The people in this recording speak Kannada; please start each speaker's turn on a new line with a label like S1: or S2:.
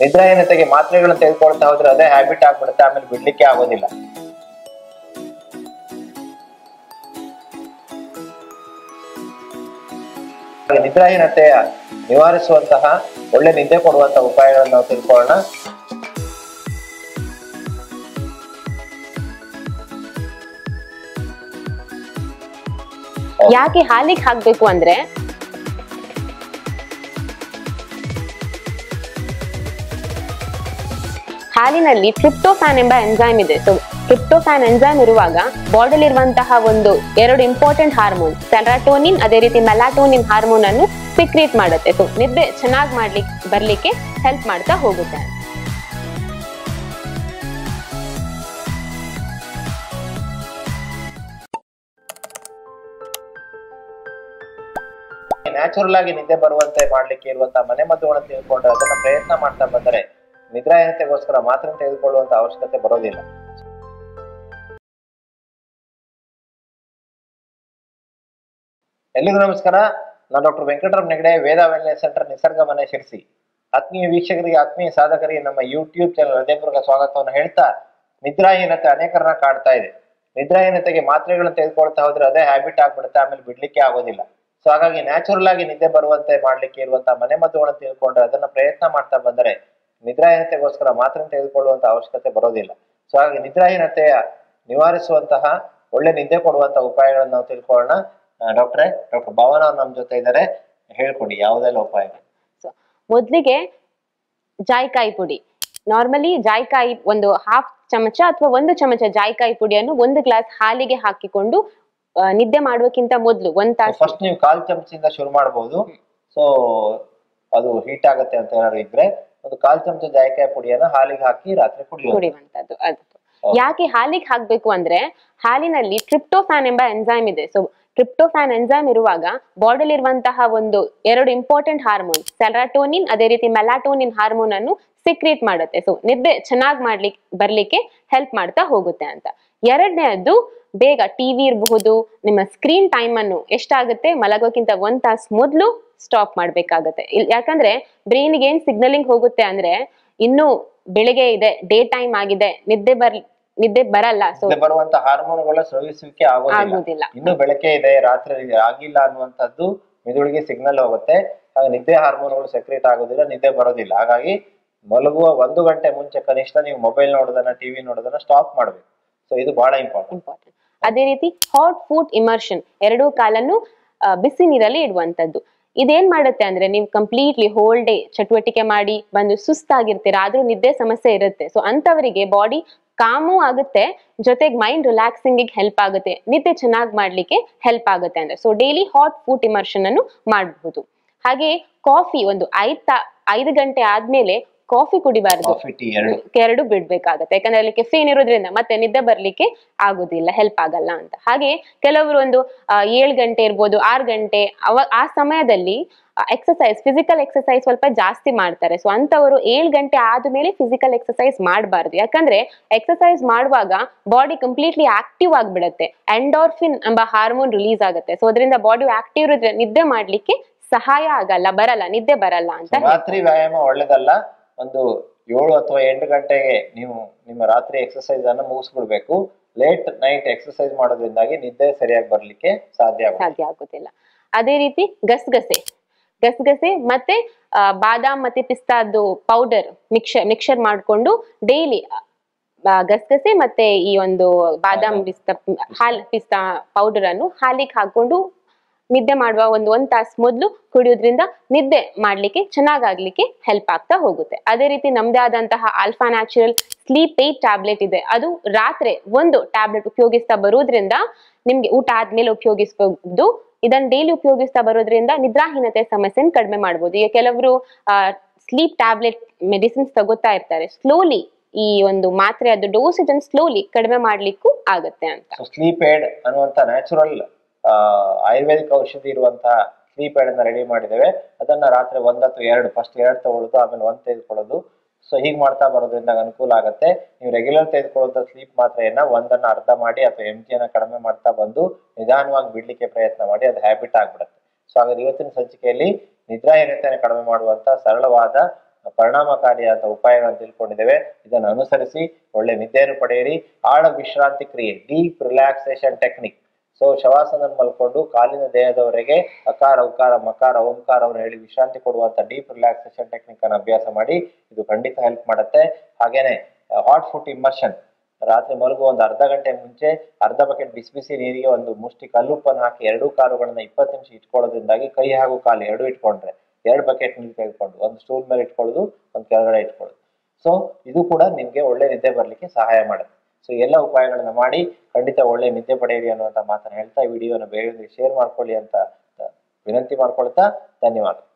S1: ನಿದ್ರಾಹೀನತೆಗೆ ಮಾತ್ರೆಗಳನ್ನು ತೆಗೆದುಕೊಳ್ತಾ ಹೋದ್ರೆ ಅದೇ ಹ್ಯಾಬಿಟ್ ಆಗ್ಬಿಡುತ್ತೆ ಆಮೇಲೆ ಬಿಡ್ಲಿಕ್ಕೆ ಆಗೋದಿಲ್ಲ ಹಾಗೆ ನಿದ್ರಾಹೀನತೆಯ ನಿವಾರಿಸುವಂತಹ ಒಳ್ಳೆ ನಿದ್ದೆ ಕೊಡುವಂತಹ ಉಪಾಯಗಳನ್ನು ನಾವು ತಿಳ್ಕೊಳ್ಳೋಣ
S2: ಯಾಕೆ ಹಾಲಿಗೆ ಹಾಕ್ಬೇಕು ಅಂದ್ರೆ ಹಾಲಿನಲ್ಲಿ ಟ್ರಿಪ್ಟೋಫ್ಯಾನ್ ಎಂಬ ಎಂಜೈಮ್ ಇದೆ ಸೊ ಟ್ರಿಪ್ಟೋಫ್ಯಾನ್ ಎಂಜೈಮ್ ಇರುವಾಗ ಬಾಡಿಲಿ ಇರುವಂತಹ ಒಂದು ಎರಡು ಇಂಪಾರ್ಟೆಂಟ್ ಹಾರ್ಮೋನ್ ಸೆರಾಟೋನಿನ್ ಅದೇ ರೀತಿ ಮೆಲಾಟೋನಿನ್ ಹಾರ್ಮೋನ್ ಅನ್ನು ಸಿಕ್ರೇಟ್ ಮಾಡುತ್ತೆ ಸೊ ನಿದ್ದೆ ಚೆನ್ನಾಗಿ ಮಾಡ್ಲಿಕ್ಕೆ ಬರ್ಲಿಕ್ಕೆ ಹೆಲ್ಪ್ ಮಾಡ್ತಾ ಹೋಗುತ್ತೆ
S1: ನ್ಯಾಚುರಲ್ ಆಗಿ ನಿದ್ದೆ ಬರುವಂತೆ ಮಾಡ್ಲಿಕ್ಕೆ ಇರುವಂತಹ ಮನೆ ಮದ್ದುಗಳನ್ನು ತಿಳ್ಕೊಂಡು ಅದನ್ನ ಪ್ರಯತ್ನ ಮಾಡ್ತಾ ಬಂದರೆ ನಿದ್ರಾಹೀನತೆಗೋಸ್ಕರ ಮಾತ್ರ ತೆಗೆದುಕೊಳ್ಳುವಂತ ಅವಶ್ಯಕತೆ ಬರೋದಿಲ್ಲ ಎಲ್ಲಿಗೂ ನಮಸ್ಕಾರ ನಾನು doctor Venkataram Negade Veda wellness centre Nisarga Mane Sirsi ಆತ್ಮೀಯ ವೀಕ್ಷಕರಿಗೆ ಆತ್ಮೀಯ ಸಾಧಕರಿಗೆ ನಮ್ಮ ಯೂಟ್ಯೂಬ್ ಚಾನಲ್ ಹೃದಯಪೂರ್ವಕ ಸ್ವಾಗತವನ್ನು ಹೇಳ್ತಾ ನಿದ್ರಾಹೀನತೆ ಅನೇಕರನ್ನ ಕಾಡ್ತಾ ಇದೆ ನಿದ್ರಾಹೀನತೆಗೆ ಮಾತ್ರೆಗಳನ್ನು ತೆಗೆದುಕೊಳ್ತಾ ಹೋದ್ರೆ ಅದೇ ಹ್ಯಾಬಿಟ್ ಆಗ್ಬಿಡುತ್ತೆ ಆಮೇಲೆ ಬಿಡ್ಲಿಕ್ಕೆ ಆಗೋದಿಲ್ಲ ಸೊ ಹಾಗಾಗಿ ನ್ಯಾಚುರಲ್ ಆಗಿ ನಿದ್ದೆ ಬರುವಂತೆ ಮಾಡ್ಲಿಕ್ಕೆ ಇರುವಂತಹ ಮನೆ ಮದ್ದುಗಳನ್ನು ತಿಳ್ಕೊಂಡ್ರೆ ಅದನ್ನ ಪ್ರಯತ್ನ ಮಾಡ್ತಾ ಬಂದರೆ ನಿದ್ರಾಹೀನತೆಗೋಸ್ಕರ ಮಾತ್ರ ತೆಗೆದುಕೊಳ್ಳುವಂತ ಅವಶ್ಯಕತೆ ಬರೋದಿಲ್ಲ ಸೊ ಹಾಗಾಗಿ ನಿದ್ರಾಹೀನತೆಯ ನಿವಾರಿಸುವಂತಹ ಒಳ್ಳೆ ನಿದ್ದೆ ಕೊಡುವಂತಹ ಉಪಾಯಗಳನ್ನು ನಾವು ತಿಳ್ಕೊಳ್ಳೋಣ ಡಾಕ್ಟ್ರೆ ಡಾಕ್ಟರ್ ಭವನ ಅವ್ರು ನಮ್ಮ ಜೊತೆ ಇದ್ದಾರೆ ಹೇಳ್ಕೊಡಿ ಯಾವುದೆಲ್ಲ ಉಪಾಯ
S2: ಮೊದ್ಲಿಗೆ ಜಾಯಿಕಾಯಿ ಪುಡಿ ನಾರ್ಮಲಿ ಜಾಯಿಕಾಯಿ ಒಂದು ಹಾಫ್ ಚಮಚ ಅಥವಾ ಒಂದು ಚಮಚ ಜಾಯಿಕಾಯಿ ಪುಡಿಯನ್ನು ಒಂದು ಗ್ಲಾಸ್ ಹಾಲಿಗೆ ಹಾಕಿಕೊಂಡು ಆ, ನಿದ್ದೆ ಮಾಡುವಕ್ಕಿಂತ ಮೊದಲು ಒಂದ್ ತಾಸು
S1: ಫಸ್ಟ್ ನೀವು ಕಾಲ್ ಚಮಚದಿಂದ ಶುರು ಮಾಡಬಹುದು ಸೊ ಅದು ಹೀಟ್ ಆಗುತ್ತೆ ಅಂತ ಏನಾದ್ರು ಇದ್ರೆ ಒಂದು ಕಾಲ್ ಚಮಚ ಜಾಯಿಕಾಯಿ ಪುಡಿಯನ್ನು ಹಾಲಿಗೆ ಹಾಕಿ ರಾತ್ರಿ ಕುಡಿಯೋದು
S2: ಕುಡಿಯುವಂತದ್ದು ಅದು ಯಾಕೆ ಹಾಲಿಗೆ ಹಾಕ್ಬೇಕು ಅಂದ್ರೆ ಹಾಲಿನಲ್ಲಿ ಟ್ರಿಪ್ಟೋಫ್ಯಾನ್ ಎಂಬ ಎಂಜೈಮ್ ಇದೆ ಸೊ ಟ್ರಿಪ್ಟೋಫ್ಯಾನ್ ಎಂಜೈಮ್ ಇರುವಾಗ ಬಾಡಿಲಿ ಇರುವಂತಹ ಒಂದು ಎರಡು ಇಂಪಾರ್ಟೆಂಟ್ ಹಾರ್ಮೋನ್ ಸೆರಾಟೋನಿನ್ ಅದೇ ರೀತಿ ಮೆಲಾಟೋನಿನ್ ಹಾರ್ಮೋನ್ ಅನ್ನು ಸಿಕ್ರೇಟ್ ಮಾಡುತ್ತೆ ಸೊ ನಿದ್ದೆ ಚೆನ್ನಾಗಿ ಮಾಡ್ಲಿಕ್ಕೆ ಬರ್ಲಿಕ್ಕೆ ಹೆಲ್ಪ್ ಮಾಡ್ತಾ ಹೋಗುತ್ತೆ ಅಂತ ಎರಡನೇದ್ದು ಬೇಗ ಟಿವಿ ಇರಬಹುದು ನಿಮ್ಮ ಸ್ಕ್ರೀನ್ ಟೈಮ್ ಅನ್ನು ಎಷ್ಟಾಗುತ್ತೆ ಮಲಗೋಕ್ಕಿಂತ ಒಂದ್ ತಾಸು ಮೊದಲು ಸ್ಟಾಪ್ ಮಾಡ್ಬೇಕಾಗತ್ತೆ ಇಲ್- ಯಾಕಂದ್ರೆ ಬ್ರೈನ್ಗೆ ಏನ್ ಸಿಗ್ನಲಿಂಗ್ ಹೋಗುತ್ತೆ ಅಂದ್ರೆ ಇನ್ನು ಬೆಳಿಗ್ಗೆ ಇದೆ ಡೇ ಟೈಮ್ ಆಗಿದೆ ನಿದ್ದೆ ಬರ್ ನಿದ್ದೆ ಬರಲ್ಲ ಸೊ
S1: ನಿದ್ದೆ ಬರುವಂತ ಹಾರ್ಮೋನ್ಗಳ ಸ್ರವಿಸುವಿಕೆ ಆಗೋದಿಲ್ಲ
S2: ಆಗುದಿಲ್ಲ
S1: ಇನ್ನು ಬೆಳಕೆ ಇದೆ ರಾತ್ರಿ ಆಗಿಲ್ಲ ಅನ್ನುವಂಥದ್ದು ಮೆದುಳಿಗೆ ಸಿಗ್ನಲ್ ಹೋಗುತ್ತೆ ಹಾಗೆ ನಿದ್ದೆ ಹಾರ್ಮೋನ್ಗಳು ಸೆಕ್ರೇಟ್ ಆಗೋದಿಲ್ಲ ನಿದ್ದೆ ಬರೋದಿಲ್ಲ ಹಾಗಾಗಿ ಮಲಗುವ ಒಂದು ಗಂಟೆ ಮುಂಚೆ ಕನಿಷ್ಠ ನೀವು ಮೊಬೈಲ್ ನೋಡೋದನ್ನ ಟಿವಿ ನೋಡೋದನ್ನ ಸ್ಟಾಪ್ ಮಾಡ್ಬೇಕು ಸೊ ಇದು ಬಹಳ ಇಂಪಾರ್ಟೆಂಟ್
S2: ಇಂಪಾರ್ಟೆಂಟ್ ಅದೇ ರೀತಿ ಹಾಟ್ ಫುಡ್ ಇಮರ್ಷನ್ ಎರಡೂ ಕಾಲನ್ನು ಆ, ಬಿಸಿ ನೀರಲ್ಲಿ ಇಡುವಂತದ್ದು ಇದೇನ್ ಮಾಡುತ್ತೆ ಅಂದ್ರೆ ನೀವು ಕಂಪ್ಲೀಟ್ಲಿ ಹೋಲ್ ಡೇ ಚಟುವಟಿಕೆ ಮಾಡಿ ಬಂದು ಸುಸ್ತಾಗಿರ್ತೀರಾ ಆದ್ರೂ ನಿದ್ದೆ ಸಮಸ್ಯೆ ಇರುತ್ತೆ ಸೊ ಅಂತವರಿಗೆ ಬಾಡಿ ಕಾಮು ಆಗುತ್ತೆ ಜೊತೆಗೆ ಮೈಂಡ್ ರಿಲ್ಯಾಕ್ಸಿಂಗ್ ಹೆಲ್ಪ್ ಆಗುತ್ತೆ ನಿದ್ದೆ ಚೆನ್ನಾಗಿ ಮಾಡ್ಲಿಕ್ಕೆ ಹೆಲ್ಪ್ ಆಗುತ್ತೆ ಅಂದ್ರೆ so daily hot food immersion ಅನ್ನು ಮಾಡಬಹುದು ಹಾಗೆ ಕಾಫಿ ಒಂದು ಐದ್ ತಾ ಐದು ಗಂಟೆ ಆದ್ಮೇಲೆ ಕಾಫಿ ಕುಡಿಬಾರ್ದು
S1: ಕಾಫಿ ಟೀ ಎರಡು
S2: ಎರಡು ಬಿಡ್ಬೇಕಾಗತ್ತೆ ಯಾಕಂದ್ರೆ ಅಲ್ಲಿ ಕೆಫೀನ್ ಇರೋದ್ರಿಂದ ಮತ್ತೆ ನಿದ್ದೆ ಬರ್ಲಿಕ್ಕೆ ಆಗುದಿಲ್ಲ ಹೆಲ್ಪ್ ಆಗಲ್ಲ ಅಂತ ಹಾಗೆ ಕೆಲವರು ಒಂದು ಆ, ಏಳ್ ಗಂಟೆ ಇರ್ಬೋದು ಆರ್ ಗಂಟೆ ಅವ ಆ ಸಮಯದಲ್ಲಿ ಎಕ್ಸಸೈಸ್ ಫಿಸಿಕಲ್ ಎಕ್ಸಸೈಸ್ ಸ್ವಲ್ಪ ಜಾಸ್ತಿ ಮಾಡ್ತಾರೆ ಸೊ ಅಂತವರು ಏಳ್ ಗಂಟೆ ಆದ್ಮೇಲೆ ಫಿಸಿಕಲ್ ಎಕ್ಸಸೈಸ್ ಮಾಡಬಾರ್ದು ಯಾಕಂದ್ರೆ ಎಕ್ಸಸೈಸ್ ಮಾಡುವಾಗ ಬಾಡಿ ಕಂಪ್ಲೀಟ್ಲಿ ಆಕ್ಟಿವ್ ಆಗ್ಬಿಡತ್ತೆ ಎಂಡೋರ್ಫಿನ್ ಎಂಬ ಹಾರ್ಮೋನ್ ರಿಲೀಸ್ ಆಗುತ್ತೆ ಸೊ ಅದರಿಂದ ಬಾಡಿ ಆಕ್ಟಿವ್ ಇರೋದ್ರೆ ನಿದ್ದೆ ಮಾಡ್ಲಿಕ್ಕೆ ಸಹಾಯ ಆಗಲ್ಲ ಬರಲ್ಲ ನಿದ್ದೆ ಬರಲ್ಲ ಅಂತ
S1: So, ರಾತ್ರಿ ವ್ಯಾಯಾಮ ಒಳ್ಳೇದಲ್ಲ ಒಂದು ಏಳು ಅಥವಾ ಎಂಟು ಗಂಟೆಗೆ ನೀವು ನಿಮ್ಮ ರಾತ್ರಿ ಎಕ್ಸರ್ಸೈಸ್ ಅನ್ನು ಮುಗಿಸ್ಬಿಡ್ಬೇಕು ಲೇಟ್ ನೈಟ್ ಎಕ್ಸರ್ಸೈಸ್ ಮಾಡೋದ್ರಿಂದಾಗಿ ನಿದ್ದೆ ಸರಿಯಾಗಿ ಬರ್ಲಿಕ್ಕೆ ಸಾಧ್ಯ ಆಗುತ್ತೆ
S2: ಸಾಧ್ಯ ಆಗುದಿಲ್ಲ ಅದೇ ರೀತಿ ಗಸಗಸೆ ಗಸಗಸೆ ಮತ್ತೆ ಆ, ಬಾದಾಮ್ ಮತ್ತೆ ಪಿಸ್ತಾದ್ದು ಪೌಡರ್ ಮಿಕ್ಸರ್ ಮಿಕ್ಸರ್ ಮಾಡ್ಕೊಂಡು ಡೈಲಿ ಗಸಗಸೆ ಮತ್ತೆ ಈ ಒಂದು ಬಾದಾಮ್ ಪಿಸ್ತಾ ಹಾಲ್ ಪಿಸ್ತಾ ಪೌಡರ್ ಅನ್ನು ಹಾಲಿಗೆ ಹಾಕೊಂಡು ನಿದ್ದೆ ಮಾಡುವ ಒಂದು ಒಂದ್ ತಾಸು ಮೊದಲು ಕುಡಿಯೋದ್ರಿಂದ ನಿದ್ದೆ ಮಾಡ್ಲಿಕ್ಕೆ ಚೆನ್ನಾಗಾಗ್ಲಿಕ್ಕೆ ಹೆಲ್ಪ್ ಆಗ್ತಾ ಹೋಗುತ್ತೆ ಅದೇ ರೀತಿ ನಮ್ದೇ ಆದಂತಹ alpha natural sleep aid tablet ಇದೆ ಅದು ರಾತ್ರಿ ಒಂದು ಟ್ಯಾಬ್ಲೆಟ್ ಉಪಯೋಗಿಸ್ತಾ ಬರೋದ್ರಿಂದ ನಿಮ್ಗೆ ಊಟ ಆದ್ಮೇಲೆ ಉಪಯೋಗಿಸಬಹುದು ಇದನ್ನ ಡೈಲಿ ಉಪಯೋಗಿಸ್ತಾ ಬರೋದ್ರಿಂದ ನಿದ್ರಾಹೀನತೆ ಸಮಸ್ಯೆನ ಕಡಿಮೆ ಮಾಡ್ಬೋದು ಈಗ ಕೆಲವರು ಸ್ಲೀಪ್ ಟ್ಯಾಬ್ಲೆಟ್ ಮೆಡಿಸಿನ್ಸ್ ತಗೋತಾ ಇರ್ತಾರೆ ಸ್ಲೋಲಿ ಈ ಒಂದು ಮಾತ್ರೆ ಅದು ಡೋಸೇಜ್ ಅನ್ನು ಸ್ಲೋಲಿ ಕಡಿಮೆ ಮಾಡ್ಲಿಕ್ಕೂ ಆಗತ್ತೆ ಅಂತ
S1: ಸೊ ಸ್ಲೀಪ್ ಏಡ್ ಅನ್ನುವಂತ ನ್ಯಾಚುರಲ್ ಆಯುರ್ವೇದಿಕ್ ಔಷಧಿ ಇರುವಂತಹ ಸ್ಲೀಪ್ ಏಡ್ ಅನ್ನ ರೆಡಿ ಮಾಡಿದ್ದೇವೆ ಅದನ್ನ ರಾತ್ರಿ ಒಂದ್ ಅಥವಾ ಎರಡು ಫಸ್ಟ್ ಎರಡು ತಗೊಳ್ಳೋದು ಆಮೇಲೆ ಒಂದ್ ತೆಗೆದುಕೊಳ್ಳೋದು ಸೊ ಹೀಗೆ ಮಾಡ್ತಾ ಬರೋದ್ರಿಂದ ಅನುಕೂಲ ಆಗುತ್ತೆ ನೀವು ರೆಗ್ಯುಲರ್ ತೆಗೆದುಕೊಳ್ಳುವಂತ ಸ್ಲೀಪ್ ಮಾತ್ರೆಯನ್ನ ಒಂದನ್ನ ಅರ್ಧ ಮಾಡಿ ಅಥವಾ ಎಂ ಜಿಯನ್ನ ಕಡಿಮೆ ಮಾಡ್ತಾ ಬಂದು ನಿಧಾನವಾಗಿ ಬಿಡ್ಲಿಕ್ಕೆ ಪ್ರಯತ್ನ ಮಾಡಿ ಅದು ಹ್ಯಾಬಿಟ್ ಆಗ್ಬಿಡುತ್ತೆ ಸೊ ಹಾಗಾದ್ರೆ ಇವತ್ತಿನ ಸಂಚಿಕೆಯಲ್ಲಿ ನಿದ್ರಾಹೀನತೆಯನ್ನು ಕಡಿಮೆ ಮಾಡುವಂತ ಸರಳವಾದ ಪರಿಣಾಮಕಾರಿಯಾದ ಉಪಾಯಗಳನ್ನು ತಿಳ್ಕೊಂಡಿದ್ದೇವೆ ಇದನ್ನು ಅನುಸರಿಸಿ ಒಳ್ಳೆ ನಿದ್ದೆಯನ್ನು ಪಡೆಯಿರಿ ಆಳ ವಿಶ್ರಾಂತಿ ಕ್ರಿಯೆ deep relaxation technique so shavasana ಮಲ್ಕೊಂಡು ಕಾಲಿನ ದೇಹದವರೆಗೆ ಅಕಾರ ಉಕಾರ ಮಕಾರ ಓಂಕಾರ ಅವರು ಹೇಳಿ ವಿಶ್ರಾಂತಿ ಕೊಡುವಂತ ಡೀಪ್ ರಿಲ್ಯಾಕ್ಸೇಷನ್ ಟೆಕ್ನಿಕ್ ಅನ್ನು ಅಭ್ಯಾಸ ಮಾಡಿ ಇದು ಖಂಡಿತ ಹೆಲ್ಪ್ ಮಾಡುತ್ತೆ ಹಾಗೇನೆ ಹಾಟ್ ಫುಟ್ ಇಮರ್ಷನ್ ರಾತ್ರಿ ಮಲಗುವ ಒಂದು ಅರ್ಧ ಗಂಟೆ ಮುಂಚೆ ಅರ್ಧ ಬಕೆಟ್ ಬಿಸಿ ಬಿಸಿ ನೀರಿಗೆ ಒಂದು ಮುಷ್ಟಿ ಕಲ್ಲುಪ್ಪನ್ನು ಹಾಕಿ ಎರಡೂ ಕಾಲುಗಳನ್ನ ಇಪ್ಪತ್ತು ನಿಮಿಷ ಇಟ್ಕೊಳ್ಳೋದ್ರಿಂದಾಗಿ ಕೈ ಹಾಗೂ ಕಾಲು ಎರಡು ಇಟ್ಕೊಂಡ್ರೆ ಎರಡು ಬಕೆಟ್ ನೀರು ತೆಗೆದುಕೊಂಡು ಒಂದು ಸ್ಟೂಲ್ ಮೇಲೆ ಇಟ್ಕೊಳ್ಳೋದು ಒಂದು ಕೆಳಗಡೆ ಇಟ್ಕೊಳ್ಳೋದು ಸೊ ಇದು ಕೂಡ ನಿಮ್ಗೆ ಒಳ್ಳೆ ನಿದ್ದೆ ಬರ್ಲಿಕ್ಕೆ ಸಹಾಯ ಮಾಡುತ್ತೆ ಸೊ ಎಲ್ಲ ಉಪಾಯಗಳನ್ನ ಮಾಡಿ ಖಂಡಿತ ಒಳ್ಳೆ ನಿದ್ದೆ ಪಡೆಯಿರಿ ಅನ್ನುವಂತ ಮಾತನ್ನ ಹೇಳ್ತಾ ಈ ವಿಡಿಯೋನ ಬೇರೆ ಶೇರ್ ಮಾಡ್ಕೊಳ್ಳಿ ಅಂತ ವಿನಂತಿ ಮಾಡ್ಕೊಳ್ತಾ ಧನ್ಯವಾದ